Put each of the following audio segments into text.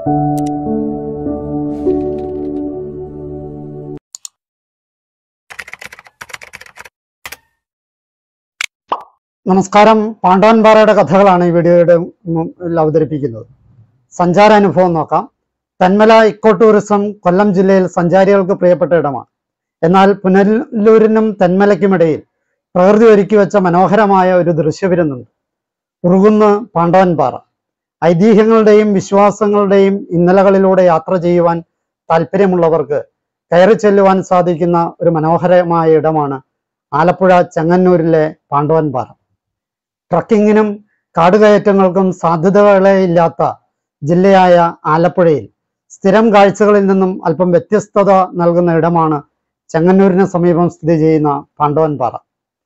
നമസ്കാരം പാണ്ഡവൻപാറയുടെ കഥകളാണ് ഈ വീഡിയോയുടെ മുമ്പിൽ അവതരിപ്പിക്കുന്നത് സഞ്ചാരാനുഭവം നോക്കാം തെന്മല ഇക്കോ ടൂറിസം കൊല്ലം ജില്ലയിൽ സഞ്ചാരികൾക്ക് പ്രിയപ്പെട്ട ഇടമാണ് എന്നാൽ പുനലൂരിനും തെന്മലയ്ക്കുമിടയിൽ പ്രകൃതി ഒരുക്കി വെച്ച മനോഹരമായ ഒരു ദൃശ്യവിരുന്നുണ്ട് ഉറുകുന്ന് പാണ്ഡവൻപാറ ഐതിഹ്യങ്ങളുടെയും വിശ്വാസങ്ങളുടെയും ഇന്നലകളിലൂടെ യാത്ര ചെയ്യുവാൻ താല്പര്യമുള്ളവർക്ക് കയറി ചെല്ലുവാൻ സാധിക്കുന്ന ഒരു മനോഹരമായ ഇടമാണ് ആലപ്പുഴ ചെങ്ങന്നൂരിലെ പാണ്ഡവൻപാറ ട്രക്കിങ്ങിനും കാടുകയറ്റങ്ങൾക്കും സാധ്യതകളേ ഇല്ലാത്ത ജില്ലയായ ആലപ്പുഴയിൽ സ്ഥിരം കാഴ്ചകളിൽ നിന്നും അല്പം വ്യത്യസ്തത നൽകുന്ന ഇടമാണ് ചെങ്ങന്നൂരിന് സമീപം സ്ഥിതി ചെയ്യുന്ന പാണ്ഡവൻപാറ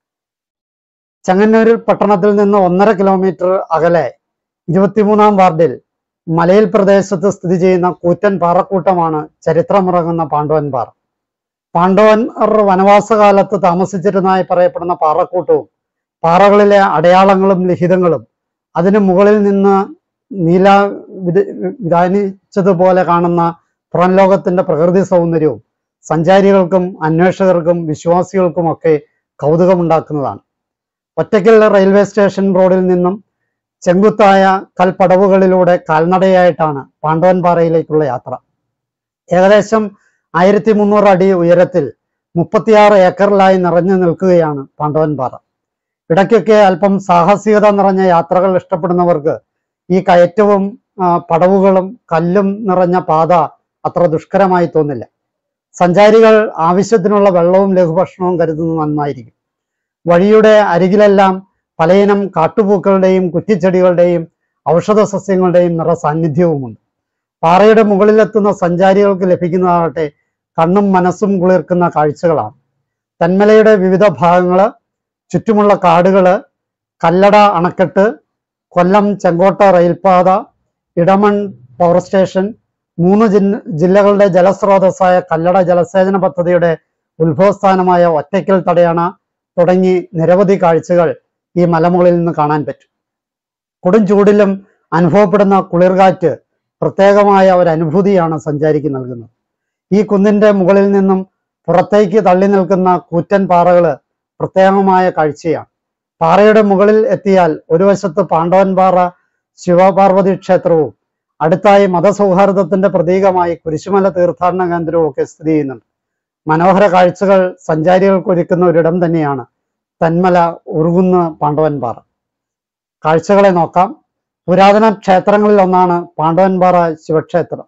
ചെങ്ങന്നൂർ പട്ടണത്തിൽ നിന്ന് ഒന്നര കിലോമീറ്റർ അകലെ ഇരുപത്തിമൂന്നാം വാർഡിൽ മലയിൽ പ്രദേശത്ത് സ്ഥിതി ചെയ്യുന്ന കൂറ്റൻ പാറക്കൂട്ടമാണ് ചരിത്രമുറങ്ങുന്ന പാണ്ഡവൻപാറ പാണ്ഡവർ വനവാസകാലത്ത് താമസിച്ചിരുന്നതായി പറയപ്പെടുന്ന പാറക്കൂട്ടവും പാറകളിലെ അടയാളങ്ങളും ലിഖിതങ്ങളും അതിനു മുകളിൽ നിന്ന് നീല വിത- വിതാനിച്ചതുപോലെ കാണുന്ന പുറം ലോകത്തിന്റെ പ്രകൃതി സൗന്ദര്യവും സഞ്ചാരികൾക്കും അന്വേഷകർക്കും വിശ്വാസികൾക്കുമൊക്കെ കൗതുകമുണ്ടാക്കുന്നതാണ് ഒറ്റയ്ക്കൽ റെയിൽവേ സ്റ്റേഷൻ റോഡിൽ നിന്നും ചെങ്കുത്തായ കൽപ്പടവുകളിലൂടെ കാൽനടയായിട്ടാണ് പാണ്ഡവൻപാറയിലേക്കുള്ള യാത്ര ഏകദേശം ആയിരത്തി മുന്നൂറ് അടി ഉയരത്തിൽ മുപ്പത്തിയാറ് ഏക്കറിലായി നിറഞ്ഞു നിൽക്കുകയാണ് പാണ്ഡവൻപാറ ഇടയ്ക്കൊക്കെ അല്പം സാഹസികത നിറഞ്ഞ യാത്രകൾ ഇഷ്ടപ്പെടുന്നവർക്ക് ഈ കയറ്റവും ആ, പടവുകളും കല്ലും നിറഞ്ഞ പാത അത്ര ദുഷ്കരമായി തോന്നില്ല സഞ്ചാരികൾ ആവശ്യത്തിനുള്ള വെള്ളവും ലഘുഭക്ഷണവും കരുതുന്നത് നന്നായിരിക്കും വഴിയുടെ അരികിലെല്ലാം പലയിനം കാട്ടുപൂക്കളുടെയും കുറ്റിച്ചെടികളുടെയും ഔഷധ സസ്യങ്ങളുടെയും നിറ സാന്നിധ്യവുമുണ്ട് പാറയുടെ മുകളിലെത്തുന്ന സഞ്ചാരികൾക്ക് ലഭിക്കുന്നതാകട്ടെ കണ്ണും മനസ്സും കുളിർക്കുന്ന കാഴ്ചകളാണ് തെന്മലയുടെ വിവിധ ഭാഗങ്ങള് ചുറ്റുമുള്ള കാടുകള് കല്ലട അണക്കെട്ട് കൊല്ലം ചെങ്കോട്ട റെയിൽപാത ഇടമൺ പവർ സ്റ്റേഷൻ മൂന്ന് ജില്ല ജില്ലകളുടെ ജലസ്രോതസ്സായ കല്ലട ജലസേചന പദ്ധതിയുടെ ഉത്ഭവസ്ഥാനമായ ഒറ്റയ്ക്കൽ തടയണ തുടങ്ങി നിരവധി കാഴ്ചകൾ ഈ മലമുകളിൽ നിന്ന് കാണാൻ പറ്റും കൊടും ചൂടിലും അനുഭവപ്പെടുന്ന കുളിർകാറ്റ് പ്രത്യേകമായ ഒരു അനുഭൂതിയാണ് സഞ്ചാരിക്ക് നൽകുന്നത് ഈ കുന്നിന്റെ മുകളിൽ നിന്നും പുറത്തേക്ക് തള്ളി നിൽക്കുന്ന കൂറ്റൻ പാറകള് പ്രത്യേകമായ കാഴ്ചയാണ് പാറയുടെ മുകളിൽ എത്തിയാൽ ഒരു വശത്ത് പാണ്ഡവൻപാറ ശിവപാർവതി ക്ഷേത്രവും അടുത്തായി മതസൗഹാർദ്ദത്തിന്റെ പ്രതീകമായി കുരിശുമല തീർത്ഥാടന കേന്ദ്രവും ഒക്കെ സ്ഥിതി ചെയ്യുന്നുണ്ട് മനോഹര കാഴ്ചകൾ സഞ്ചാരികൾക്ക് ഒരുക്കുന്ന ഒരിടം തന്നെയാണ് തന്മല ഉറുകുന്ന പാണ്ഡവൻപാറ കാഴ്ചകളെ നോക്കാം പുരാതന ക്ഷേത്രങ്ങളിൽ ഒന്നാണ് പാണ്ഡവൻപാറ ശിവക്ഷേത്രം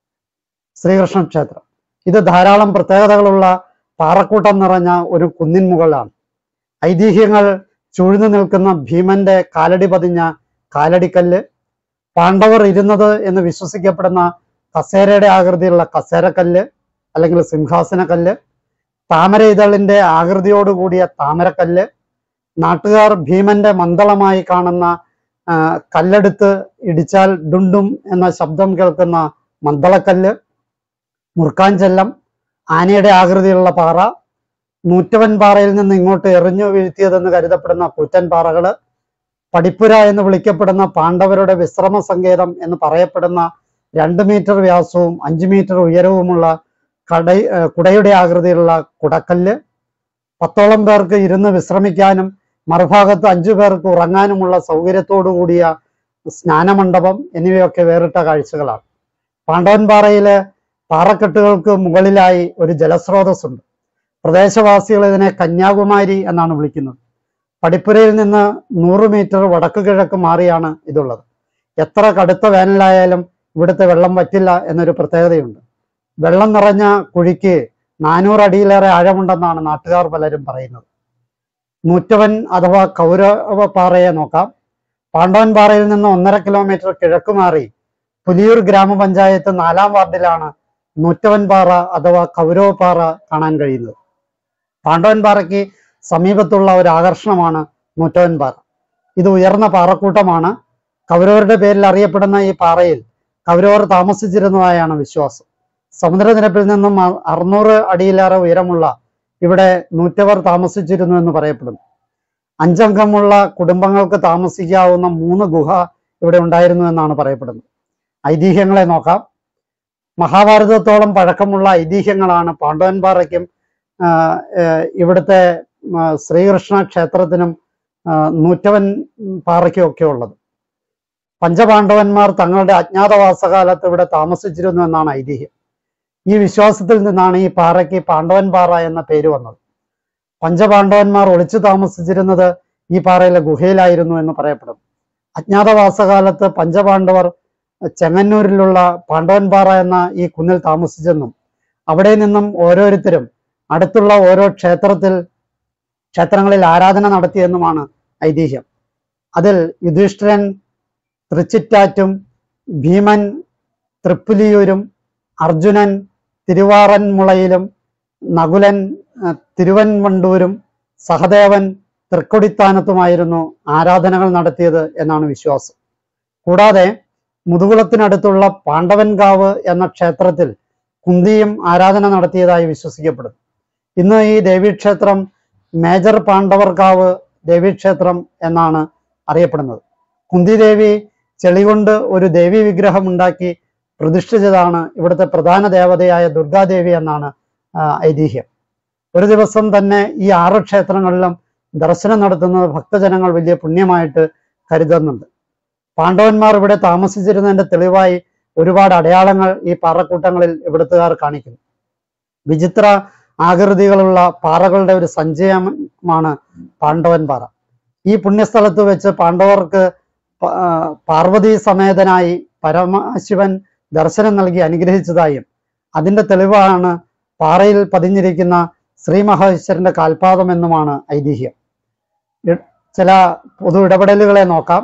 ശ്രീകൃഷ്ണ ക്ഷേത്രം ഇത് ധാരാളം പ്രത്യേകതകളുള്ള പാറക്കൂട്ടം നിറഞ്ഞ ഒരു കുന്നിൻ മുകളാണ് ഐതിഹ്യങ്ങൾ ചൂഴ്ന്നു നിൽക്കുന്ന ഭീമന്റെ കാലടി പതിഞ്ഞ കാലടിക്കല്ല് പാണ്ഡവർ ഇരുന്നത് എന്ന് വിശ്വസിക്കപ്പെടുന്ന കസേരയുടെ ആകൃതിയുള്ള കസേരക്കല്ല് അല്ലെങ്കിൽ സിംഹാസനക്കല്ല് താമര ഇതളിന്റെ ആകൃതിയോടുകൂടിയ താമരക്കല്ല് നാട്ടുകാർ ഭീമന്റെ മന്ദളമായി കാണുന്ന ആ, കല്ലെടുത്ത് ഇടിച്ചാൽ ഡുണ്ടും എന്ന ശബ്ദം കേൾക്കുന്ന മന്ദളക്കല്ല് മുറുക്കാഞ്ചെല്ലം ആനയുടെ ആകൃതിയുള്ള പാറ നൂറ്റവൻ പാറയിൽ നിന്ന് ഇങ്ങോട്ട് എറിഞ്ഞു വീഴ്ത്തിയതെന്ന് കരുതപ്പെടുന്ന കൂറ്റൻ പാറകള് പടിപ്പുര എന്ന് വിളിക്കപ്പെടുന്ന പാണ്ഡവരുടെ വിശ്രമ സങ്കേതം എന്ന് പറയപ്പെടുന്ന രണ്ട് മീറ്റർ വ്യാസവും അഞ്ച് മീറ്റർ ഉയരവുമുള്ള കട ഏർ കുടയുടെ ആകൃതിയിലുള്ള കുടക്കല്ല് പത്തോളം പേർക്ക് ഇരുന്ന് വിശ്രമിക്കാനും മറുഭാഗത്ത് അഞ്ചു പേർക്ക് ഉറങ്ങാനുമുള്ള സൗകര്യത്തോടു കൂടിയ സ്നാനമണ്ഡപം എന്നിവയൊക്കെ വേറിട്ട കാഴ്ചകളാണ് പാണ്ഡവൻപാറയിലെ പാറക്കെട്ടുകൾക്ക് മുകളിലായി ഒരു ജലസ്രോതസ്സുണ്ട് പ്രദേശവാസികൾ ഇതിനെ കന്യാകുമാരി എന്നാണ് വിളിക്കുന്നത് പടിപ്പുരയിൽ നിന്ന് നൂറ് മീറ്റർ വടക്ക് കിഴക്ക് മാറിയാണ് ഇതുള്ളത് എത്ര കടുത്ത വേനലായാലും ഇവിടുത്തെ വെള്ളം വറ്റില്ല എന്നൊരു പ്രത്യേകതയുണ്ട് വെള്ളം നിറഞ്ഞ കുഴിക്ക് നാനൂറ് അടിയിലേറെ ആഴമുണ്ടെന്നാണ് നാട്ടുകാർ പലരും പറയുന്നത് നൂറ്റവൻ അഥവാ കൗരവപ്പാറയെ നോക്കാം പാണ്ഡവൻ പാറയിൽ നിന്ന് ഒന്നര കിലോമീറ്റർ കിഴക്ക് മാറി പുലിയൂർ ഗ്രാമപഞ്ചായത്ത് നാലാം വാർഡിലാണ് നൂറ്റവൻ പാറ അഥവാ കൗരവപ്പാറ കാണാൻ കഴിയുന്നത് പാണ്ഡവൻ പാറയ്ക്ക് സമീപത്തുള്ള ഒരു ആകർഷണമാണ് നൂറ്റവൻ പാറ ഇത് ഉയർന്ന പാറക്കൂട്ടമാണ് കൗരവരുടെ പേരിൽ അറിയപ്പെടുന്ന ഈ പാറയിൽ കൗരവർ താമസിച്ചിരുന്നതായാണ് വിശ്വാസം സമുദ്രനിരപ്പിൽ നിന്നും അ- അറുന്നൂറ് അടിയിലേറെ ഉയരമുള്ള ഇവിടെ നൂറ്റവർ താമസിച്ചിരുന്നു എന്ന് പറയപ്പെടുന്നു അഞ്ചംഗമുള്ള കുടുംബങ്ങൾക്ക് താമസിക്കാവുന്ന മൂന്ന് ഗുഹ ഇവിടെ ഉണ്ടായിരുന്നു എന്നാണ് പറയപ്പെടുന്നത് ഐതിഹ്യങ്ങളെ നോക്കാം മഹാഭാരതത്തോളം പഴക്കമുള്ള ഐതിഹ്യങ്ങളാണ് പാണ്ഡവൻപാറയ്ക്കും ആ, ഏഹ്, ഇവിടുത്തെ ആ, ശ്രീകൃഷ്ണ ക്ഷേത്രത്തിനും ആ, നൂറ്റവൻ പാറയ്ക്കും ഒക്കെ ഉള്ളത് പഞ്ചപാണ്ഡവന്മാർ തങ്ങളുടെ അജ്ഞാതവാസകാലത്ത് ഇവിടെ താമസിച്ചിരുന്നു എന്നാണ് ഐതിഹ്യം ഈ വിശ്വാസത്തിൽ നിന്നാണ് ഈ പാറയ്ക്ക് പാണ്ഡവൻ പാറ എന്ന പേര് വന്നത് പഞ്ചപാണ്ഡവന്മാർ ഒളിച്ചു താമസിച്ചിരുന്നത് ഈ പാറയിലെ ഗുഹയിലായിരുന്നു എന്ന് പറയപ്പെടും അജ്ഞാതവാസകാലത്ത് പഞ്ചപാണ്ഡവർ ചെങ്ങന്നൂരിലുള്ള പാണ്ഡവൻപാറ എന്ന ഈ കുന്നിൽ താമസിച്ചെന്നും അവിടെ നിന്നും ഓരോരുത്തരും അടുത്തുള്ള ഓരോ ക്ഷേത്രത്തിൽ ക്ഷേത്രങ്ങളിൽ ആരാധന നടത്തിയെന്നുമാണ് ഐതിഹ്യം അതിൽ യുധിഷ്ഠിരൻ തൃച്ചിറ്റാറ്റും ഭീമൻ തൃപ്പുലിയൂരും അർജുനൻ തിരുവാറന്മുളയിലും നകുലൻ ആ, തിരുവൻവണ്ടൂരും സഹദേവൻ തൃക്കൊടിത്താനത്തുമായിരുന്നു ആരാധനകൾ നടത്തിയത് എന്നാണ് വിശ്വാസം കൂടാതെ മുതുകുളത്തിനടുത്തുള്ള പാണ്ഡവൻകാവ് എന്ന ക്ഷേത്രത്തിൽ കുന്തിയും ആരാധന നടത്തിയതായി വിശ്വസിക്കപ്പെടുന്നു ഇന്ന് ഈ ദേവീക്ഷേത്രം മേജർ പാണ്ഡവർകാവ് ദേവീക്ഷേത്രം എന്നാണ് അറിയപ്പെടുന്നത് കുന്തിദേവി ചെളി കൊണ്ട് ഒരു ദേവി വിഗ്രഹം ഉണ്ടാക്കി പ്രതിഷ്ഠിച്ചതാണ് ഇവിടുത്തെ പ്രധാന ദേവതയായ ദുർഗാദേവി എന്നാണ് ആ, ഐതിഹ്യം ഒരു ദിവസം തന്നെ ഈ ആറ് ക്ഷേത്രങ്ങളിലും ദർശനം നടത്തുന്നത് ഭക്തജനങ്ങൾ വലിയ പുണ്യമായിട്ട് കരുതുന്നുണ്ട് പാണ്ഡവന്മാർ ഇവിടെ താമസിച്ചിരുന്നതിന്റെ തെളിവായി ഒരുപാട് അടയാളങ്ങൾ ഈ പാറക്കൂട്ടങ്ങളിൽ ഇവിടുത്തുകാർ കാണിക്കുന്നു വിചിത്ര ആകൃതികളുള്ള പാറകളുടെ ഒരു സഞ്ചയമാണ് പാണ്ഡവൻ പാറ ഈ പുണ്യസ്ഥലത്ത് വെച്ച് പാണ്ഡവർക്ക് പ- ആ, പാർവതി സമേതനായി പരമശിവൻ ദർശനം നൽകി അനുഗ്രഹിച്ചതായും അതിന്റെ തെളിവാണ് പാറയിൽ പതിഞ്ഞിരിക്കുന്ന ശ്രീ മഹേശ്വരന്റെ കാൽപാദമെന്നുമാണ് ഐതിഹ്യം ഇ- ചില പൊതു ഇടപെടലുകളെ നോക്കാം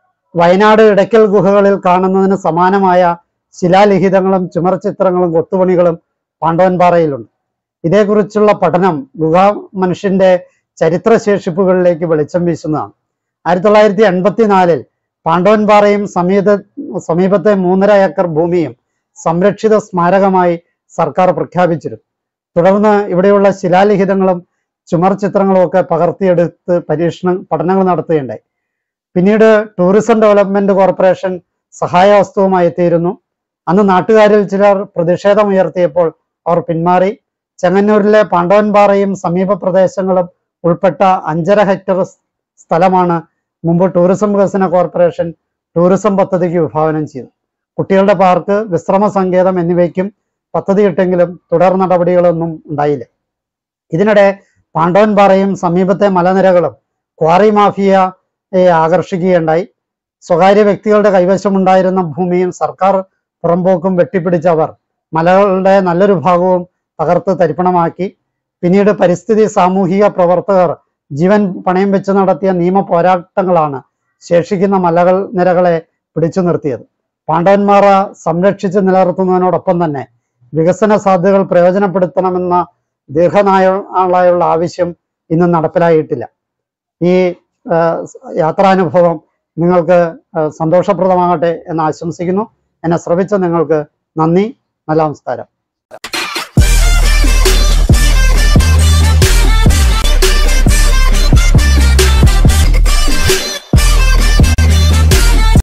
വയനാട് ഇടയ്ക്കൽ ഗുഹകളിൽ കാണുന്നതിന് സമാനമായ ശിലാലിഖിതങ്ങളും ചുമർചിത്രങ്ങളും കൊത്തുപണികളും പാണ്ഡവൻപാറയിലുണ്ട് ഇതേക്കുറിച്ചുള്ള പഠനം ഗുഹാ മനുഷ്യന്റെ ചരിത്രശേഷിപ്പുകളിലേക്ക് വെളിച്ചം വീശുന്നതാണ് ആയിരത്തി തൊള്ളായിരത്തി എൺപത്തിനാലിൽ പാണ്ഡവൻപാറയും സമീപ സമീപത്തെ മൂന്നര ഏക്കർ ഭൂമിയും സംരക്ഷിത സ്മാരകമായി സർക്കാർ പ്രഖ്യാപിച്ചിരുന്നു തുടർന്ന് ഇവിടെയുള്ള ശിലാലിഖിതങ്ങളും ചുമർ ചിത്രങ്ങളും ഒക്കെ പകർത്തിയെടുത്ത് പരീക്ഷണ പഠനങ്ങൾ നടത്തുകയുണ്ടായി പിന്നീട് ടൂറിസം ഡെവലപ്മെന്റ് കോർപ്പറേഷൻ സഹായ വസ്തുവുമായി എത്തിയിരുന്നു അന്ന് നാട്ടുകാരിൽ ചിലർ പ്രതിഷേധമുയർത്തിയപ്പോൾ അവർ പിന്മാറി ചെങ്ങന്നൂരിലെ പാണ്ഡവൻപാറയും സമീപ പ്രദേശങ്ങളും ഉൾപ്പെട്ട അഞ്ചര ഹെക്ടർ സ്ഥലമാണ് മുമ്പ് ടൂറിസം വികസന കോർപ്പറേഷൻ ടൂറിസം പദ്ധതിക്ക് വിഭാവനം ചെയ്തു കുട്ടികളുടെ പാർക്ക് വിശ്രമ സങ്കേതം എന്നിവയ്ക്കും പദ്ധതിയിട്ടെങ്കിലും തുടർ നടപടികളൊന്നും ഉണ്ടായില്ല ഇതിനിടെ പാണ്ഡവൻപാറയും സമീപത്തെ മലനിരകളും ക്വാറി മാഫിയയെ ആകർഷിക്കുകയുണ്ടായി സ്വകാര്യ വ്യക്തികളുടെ കൈവശമുണ്ടായിരുന്ന ഭൂമിയും സർക്കാർ പുറമ്പോക്കും വെട്ടിപ്പിടിച്ച അവർ മലകളുടെ നല്ലൊരു ഭാഗവും തകർത്ത് തരിപ്പണമാക്കി പിന്നീട് പരിസ്ഥിതി സാമൂഹിക പ്രവർത്തകർ ജീവൻ പണയം വെച്ച് നടത്തിയ നിയമ പോരാട്ടങ്ങളാണ് ശേഷിക്കുന്ന മലകൾ നിരകളെ പിടിച്ചു നിർത്തിയത് പാണ്ഡവന്മാറ സംരക്ഷിച്ച് നിലനിർത്തുന്നതിനോടൊപ്പം തന്നെ വികസന സാധ്യതകൾ പ്രയോജനപ്പെടുത്തണമെന്ന ദീർഘനാളായുള്ള ആവശ്യം ഇന്ന് നടപ്പിലായിട്ടില്ല ഈ ആ, യാത്രാനുഭവം നിങ്ങൾക്ക് ആ, സന്തോഷപ്രദമാകട്ടെ എന്ന് ആശംസിക്കുന്നു എന്നെ ശ്രവിച്ച നിങ്ങൾക്ക് നന്ദി നല്ല നമസ്കാരം